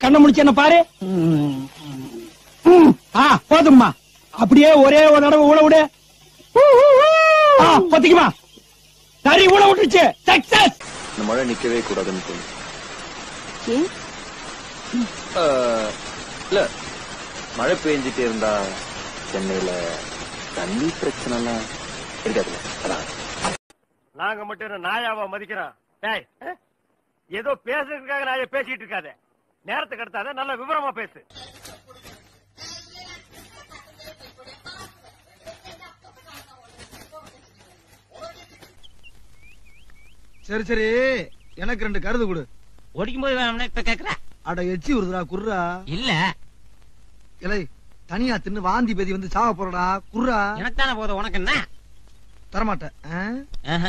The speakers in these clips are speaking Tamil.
கண்ணை முடிச்சு என்ன பாரு ம், ஆ போதும்மா அப்படியே ஒரே ஒரு தடவை ஊழ விடு ஆ பத்திக்குமா சரி ஊழ விட்டுருச்சு சக்சஸ் இந்த மழை நிக்கவே கூடாதுன்னு தோணுது ஏன் ஆஹ், இல்ல மழை பெஞ்சிட்டே இருந்தா சென்னையில தண்ணி பிரச்சனை எல்லாம் இருக்காதுல்ல அதான் நாங்க மட்டும் என்ன நாயாவா மதிக்கிறோம் டேய் அஹ்? ஏதோ பேசுறதுக்காக நாய பேசிட்டு இருக்காத நேரத்துக்கு எடுத்தாத நல்ல விவரமா பேசு சரி சரி எனக்கு ரெண்டு கருது கொடு ஓடிக்கும் போது வேணும்னா இப்ப கேக்குற அட எச்சி வருதுடா குர்ரா இல்ல இலை தனியா தின்னு வாந்தி பேதி வந்து சாவ போறடா குர்ரா எனக்கு தானே போதும் உனக்கு என்ன தரமாட்டேன் ஆ? ஆஹா.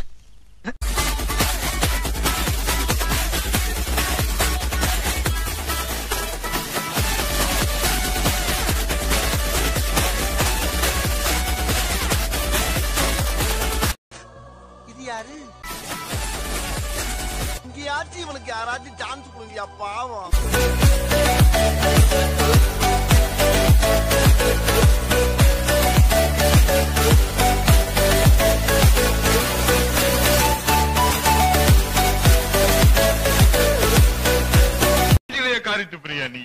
இது யாரு இங்கேயாச்சும் இவனுக்கு யாராச்சும் சான்ஸ் கொடுங்கயா பாவம் காரிட்டு பிரியா நீ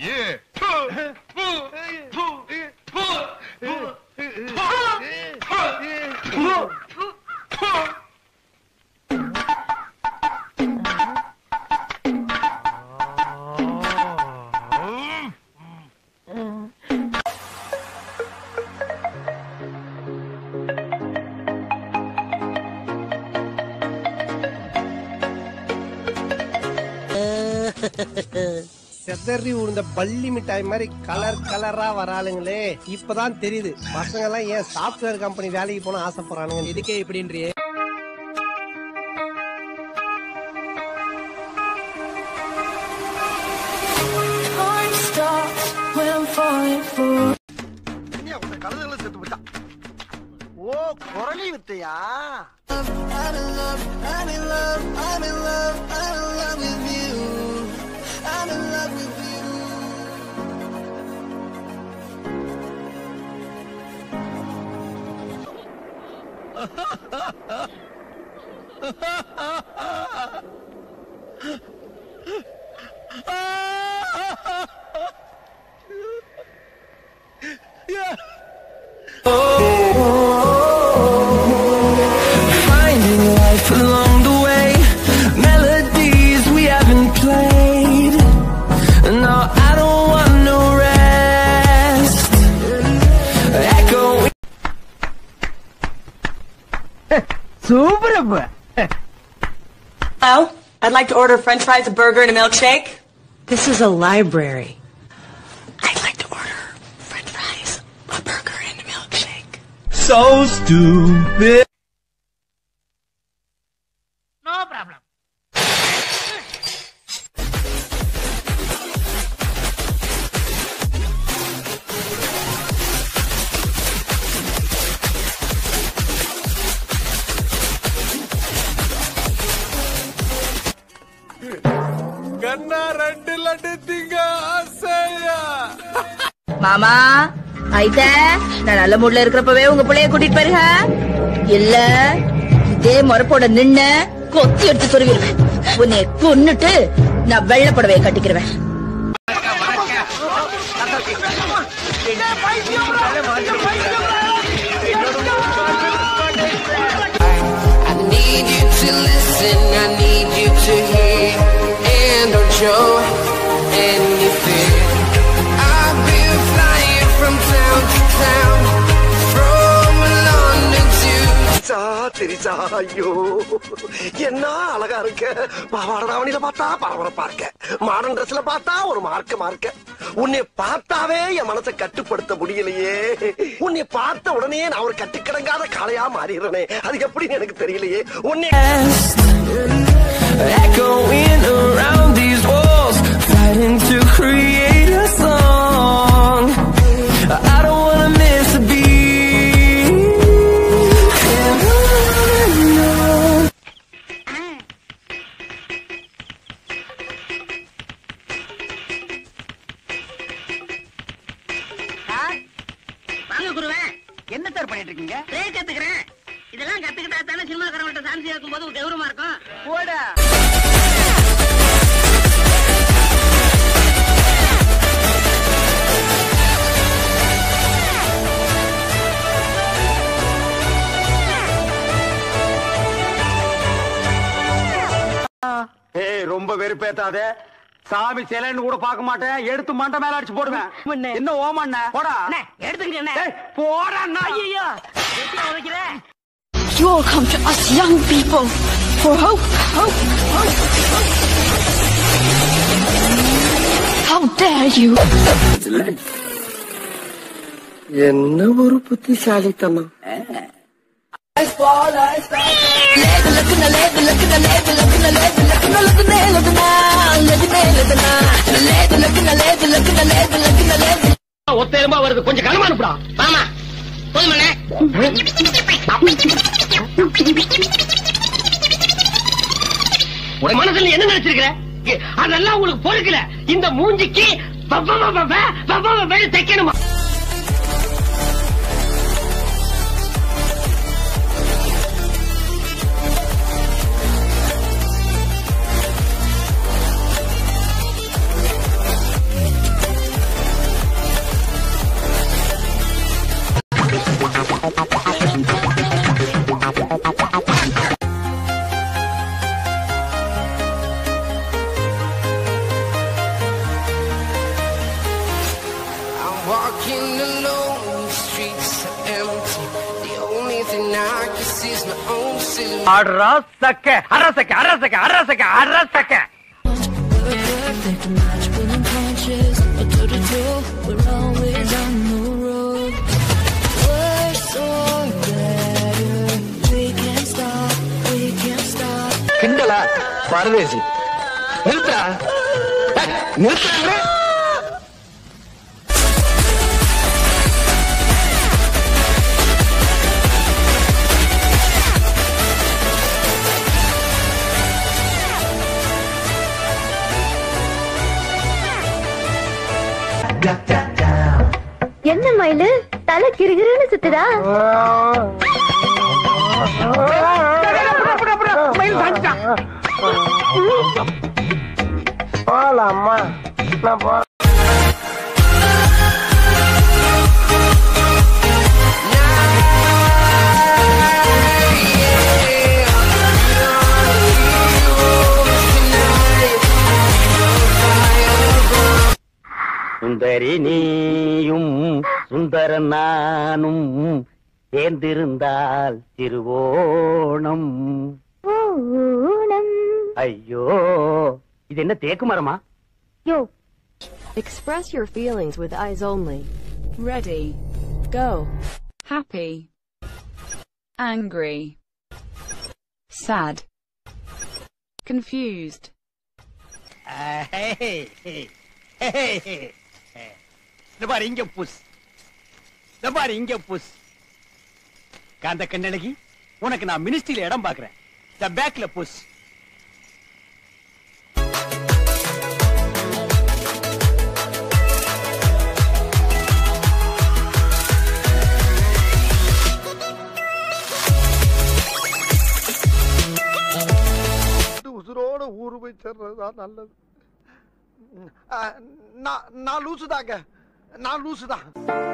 செதறி உழுந்த பள்ளி மிட்டாய் மாதிரி கலர் கலரா வராளுங்களே இப்பதான் தெரியுது பசங்க எல்லாம் ஏன் சாப்ட்வேர் கம்பெனி வேலைக்கு போன ஆசைப்படுறானுங்க இதுக்கே இப்படின்றியே கலந்துகளை செத்து போச்சான் ஓ குரலி வித்தையா Finding life along the way, melodies we haven't played. No, I don't want no rest. Echoing. Super அப்ப Hello? I'd like to order french fries, a burger, and a milkshake. This is a library. I'd like to order french fries, a burger, and a milkshake. So stupid. No problem கண்ணா ரெண்டு லட்டு திங்க ஆசையா மாமா అయితే நான் நல்ல மூட்ல இருக்கிறப்பவே உங்க பிள்ளைய கூட்டிட்டு போயிருங்க இல்ல இதே முறப்போட நின்ன கொத்தி எடுத்து சொருவிடுவேன் உன்னை கொன்னுட்டு நான் வெள்ளை புடவைய கட்டிக்கிருவேன் I need you to listen, I need you to hear, and don't show anything. I've been flying from town to town, from London to தெரிசா தெரிசா ஐயோ என்ன அழகா இருக்க பாவாடை தாவணியில பார்த்தா பரபரப்பா இருக்க மாடர்ன் ட்ரெஸ்ல பார்த்தா ஒரு மார்க்க மார்க்க உன்னை பார்த்தாவே என் மனசை கட்டுப்படுத்த முடியலையே உன்னை பார்த்த உடனே நான் ஒரு கட்டுக்கிடங்காத காளையா மாறிடுறேனே அது எப்படின்னு எனக்கு தெரியலையே உன்னை echoing around these walls, fighting to create a song. I don't wanna miss a beat. And on and on. என்ன சார் பண்ணிட்டு இருக்கீங்க பேய் கத்துக்கிறேன் இதெல்லாம் கத்துக்கிட்டா தானே சினிமாக்காரங்கள்ட்ட சான்ஸ் கேட்கும் போது கௌரவமா இருக்கும் போடா ஏய் ரொம்ப வெறுப்பேத்தாத சாமி சிலைன்னு கூட பார்க்க மாட்டேன் எடுத்து மண்டை மேல அடிச்சு போடுவேன் என்ன ஓமண்ண போடா எடுத்துக்கிட்டேன் போடா ஐயோ எப்படி உதைக்கிறேன் You all come to us young people for hope, hope, hope, hope. How dare you? என்ன ஒரு புத்திசாலித்தனம் ஒத்தேருமா வருது கொஞ்சம் கனமா அனுப்புடா ஆமா போதுமண்ணே உன் மனசுல என்ன நினைச்சிருக்கிற இ- அதெல்லாம் உங்களுக்கு பொறுக்கல இந்த மூஞ்சிக்கு வவ்வ வவ்வ வ, வவ்வ வவ்வன்னு தைக்கணுமா I'm walking alone, the streets are empty. The only thing I can see is my own silhouette. அரசக்க அரசக்க அரசக்க அரசக்க அரசக்க கிண்டலா பரதேசி நிறுத்தா நிறுத்தா என்ன மயிலு தலை கிருகிருன்னு சுத்துதா போலாமா நான் போ சுந்தரி நீயும் சுந்தர நானும் சேர்ந்திருந்தால் திருவோணம் ஊனம் ஐயோ இது என்ன தேக்கு மரமா யோ Express your feelings with eyes only. Ready. Go. Happy. Angry. Sad. Confused. இந்த பாரு இங்க புஸ் இந்த பாரு இங்க புஸ் காந்த கண்ணழகி உனக்கு நான் மினிஸ்ட்ரியில இடம் பாக்குறேன் இந்த பேக்ல புஸ் உசுரோட ஊரு போய் சேர்றதுதான் நல்லது ஆ, நான் நான் லூசுதாங்க நான் லூசுதான்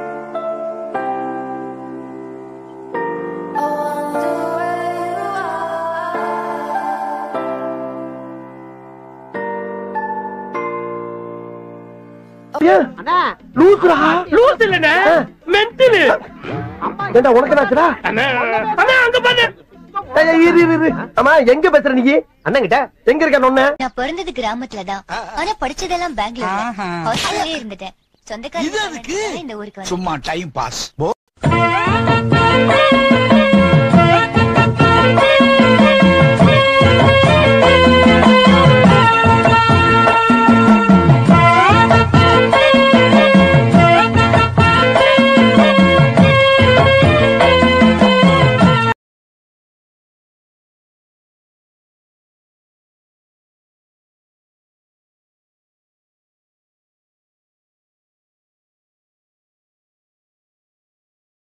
லூசுரா லூஸ் இல்லண்ணே மென்டலு ஏண்டா உனக்கு என்னாச்சுடா அண்ணா அண்ணா அங்க பாரு ஏய், ஏய், இரு, இரு, இரு. ஆமா எங்க பேசுற நீ அண்ணன் கிட்ட எங்க இருக்க நொண்ண நான் பிறந்தது கிராமத்துல தான் ஆனா படிச்சதெல்லாம் பெங்களூர்ல ஹாஸ்டல்லே இருந்துட்டேன் சொந்தக்காரங்க இந்த ஊருக்கு வந்து சும்மா டைம் பாஸ்